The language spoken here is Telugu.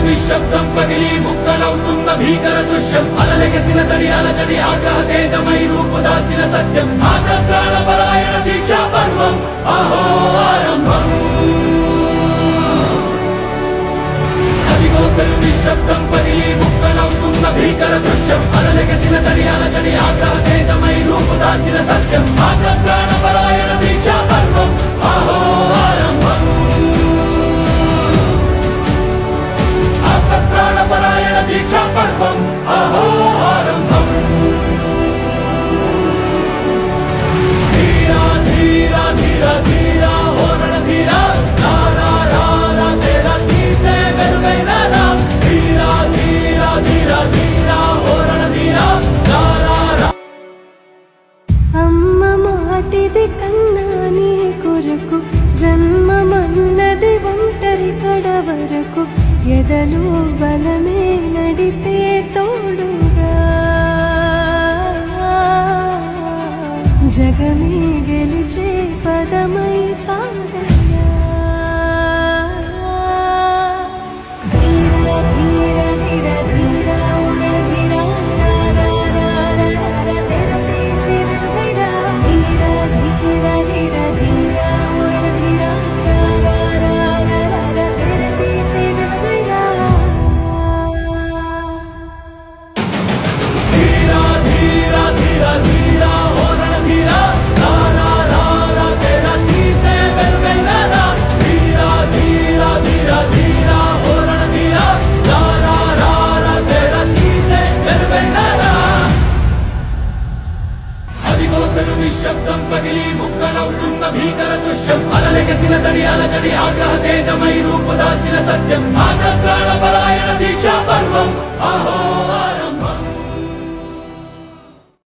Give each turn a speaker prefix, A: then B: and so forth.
A: నిశ్శబ్దం పగిలి ముక్కలవుతున్న భీకర దృశ్యం అలలెగసిన తడి అలజడి ఆగ్రహ తేజమై రూపుదాల్చిన సత్యం ఆగ్రహ పరాయణ దీక్షా పర్వం అహో ఆరంభం అదిగో పెను నిశ్శబ్దం పగిలి ముక్కలవుతున్న భీకర దృశ్యం అలలెగసిన తడి అలజడి ఆగ్రహ తేజమై రూపుదాల్చిన సత్యం ఆగ్రహ పరాయణ దీక్షా పర్వం అహో ఆరంభం ఆగ్రహ దీక్షా పర్వం అహో ఆరంభం ధీరా ధీరా ధీరా ధీరా ఓరణ ధీరా రా రా రా రా తేరా తీసే వెలుగైన రా ధీరా ధీరా ధీరా ధీరా ఓరణ ధీరా రా రా రా
B: అమ్మ మాటిది కన్నా నీ కొరకు జన్మమన్నది ఒంటరి కడ వరకు ఎదలు బలమే నడిపే తోడుగా జగమే గెలిచే పదమై సాగయ్యా ధీర ధీర ధీర ధీర ఉరణ ధీర రా రా రా రా రా తెర తీసి వెలుగైరా ధీర ధీర ధీర ధీర ఉరణ ధీర రా రా రా రా రా తెర తీసి వెలుగైరా
A: ధీరా ధీరా ధీరా ధీరా ఓరణ ధీరా రా రా రా రా తేరా తీసే వెలుగైన రా ధీరా ధీరా ధీరా ధీరా ఓరణ ధీరా రా రా రా రా తేరా తీసే వెలుగైన రా అదిగో పెను నిశ్శబ్దం పగిలి ముక్కలవుతున్న భీకర దృశ్యం అలలెగసిన తడి అలజడి ఆగ్రహ తేజమై రూపుదాల్చిన సత్యం ఆగ్రహ పరాయణ దీక్షా పర్వం అహో